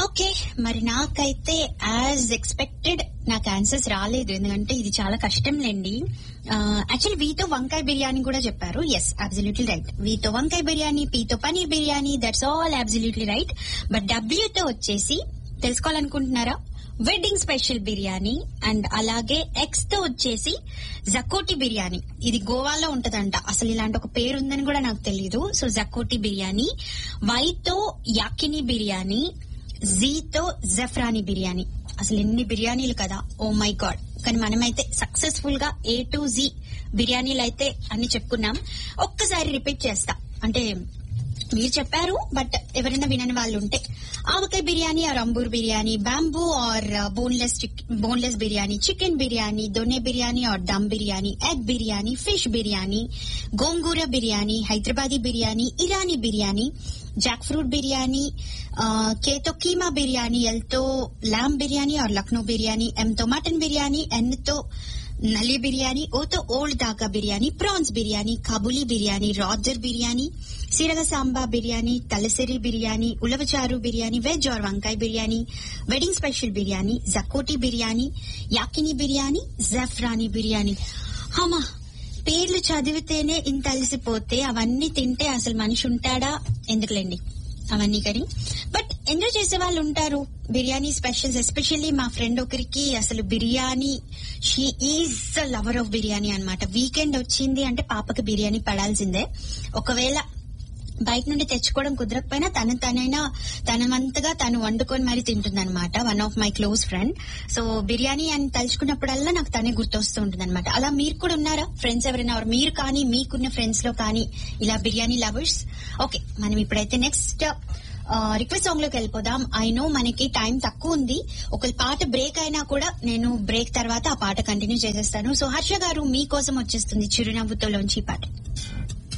okay మరి నాకైతే as expected నాకు ఆన్సర్స్ రాలేదు ఎందుకంటే ఇది చాలా కష్టంలేండి యాక్చువల్లీ వీతో వంకాయ బిర్యానీ కూడా చెప్పారు ఎస్ అబ్సల్యూట్లీ రైట్ వీతో వంకాయ బిర్యానీ పీతో paneer biryani that's all absolutely right but డబ్ల్యూతో వచ్చేసి తెలుసుకోవాలనుకుంటున్నారా వెడ్డింగ్ స్పెషల్ బిర్యానీ అండ్ అలాగే ఎక్స్ తో వచ్చేసి జకోటి బిర్యానీ ఇది గోవాలో ఉంటదంట అసలు ఇలాంటి ఒక పేరు ఉందని కూడా నాకు తెలియదు సో జకోటి బిర్యానీ వైతో యాకిని బిర్యానీ జీతో జఫ్రానీ బిర్యానీ అసలు ఎన్ని బిర్యానీలు కదా ఓ మై గాడ్ కానీ మనమైతే సక్సెస్ఫుల్ గా ఏ టు జీ బిర్యానీలు అయితే అన్ని చెప్పుకున్నాం ఒక్కసారి రిపీట్ చేస్తా అంటే మీరు చెప్పారు బట్ ఎవరైనా వినని వాళ్ళు ఉంటే ఆవకాయ biryani or Ambur biryani bamboo or boneless boneless biryani chicken biryani donne biryani or dum biryani egg biryani fish biryani gongura biryani Hyderabadi biryani Irani biryani jackfruit biryani కేతో కీమా బిర్యానీ ఎల్తో లామ్ బిర్యానీ ఆర్ లక్నో బిర్యానీ ఎంతో మటన్ బిర్యానీ ఎన్తో నల్లి బిర్యానీ ఓతో ఓల్డ్ దాకా బిర్యానీ ప్రాన్స్ బిర్యానీ కాబూలీ బిర్యానీ రాజర్ బిర్యానీ సిరగ సాంబా బిర్యానీ తలసిరి బిర్యానీ ఉలవచారు బిర్యానీ వెజ్ ఆర్ వంకాయ బిర్యానీ వెడ్డింగ్ స్పెషల్ బిర్యానీ జకోటి బిర్యానీ యాకిని బిర్యానీ జఫ్రానీ బిర్యానీ హమా పేర్లు చదివితేనే ఇంత అలసిపోతే అవన్నీ తింటే అసలు మనిషి ఉంటాడా ఎందుకులేండి అవన్నీ కానీ బట్ ఎంజాయ్ చేసే వాళ్ళు ఉంటారు బిర్యానీ స్పెషల్స్ ఎస్పెషల్లీ మా ఫ్రెండ్ ఒకరికి అసలు biryani she is the lover of biryani అన్నమాట వీకెండ్ వచ్చింది అంటే పాపకి బిర్యానీ పడాల్సిందే ఒకవేళ బయట నుండి తెచ్చుకోవడం కుదరకపోయినా తన తనైనా తనమంతగా తను వండుకొని మరి తింటుందన్నమాట one of my close friend so biryani అని తలుచుకున్నప్పుడల్లా నాకు తనే గుర్తొస్తూ ఉంటుంది అనమాట అలా మీరు కూడా ఉన్నారా ఫ్రెండ్స్ ఎవరైనా or మీరు కానీ మీకున్న ఫ్రెండ్స్ లో కానీ ఇలా బిర్యానీ లవర్స్ ఓకే మనం ఇప్పుడైతే నెక్స్ట్ రిక్వెస్ట్ సాంగ్ లోకి వెళ్ళిపోదాం ఐ నో మనకి టైం తక్కువ ఉంది ఒక పాట బ్రేక్ అయినా కూడా నేను బ్రేక్ తర్వాత ఆ పాట కంటిన్యూ చేసేస్తాను సో హర్ష గారు మీకోసం వచ్చేస్తుంది చిరునవ్వుతో లోంచి ఈ పాట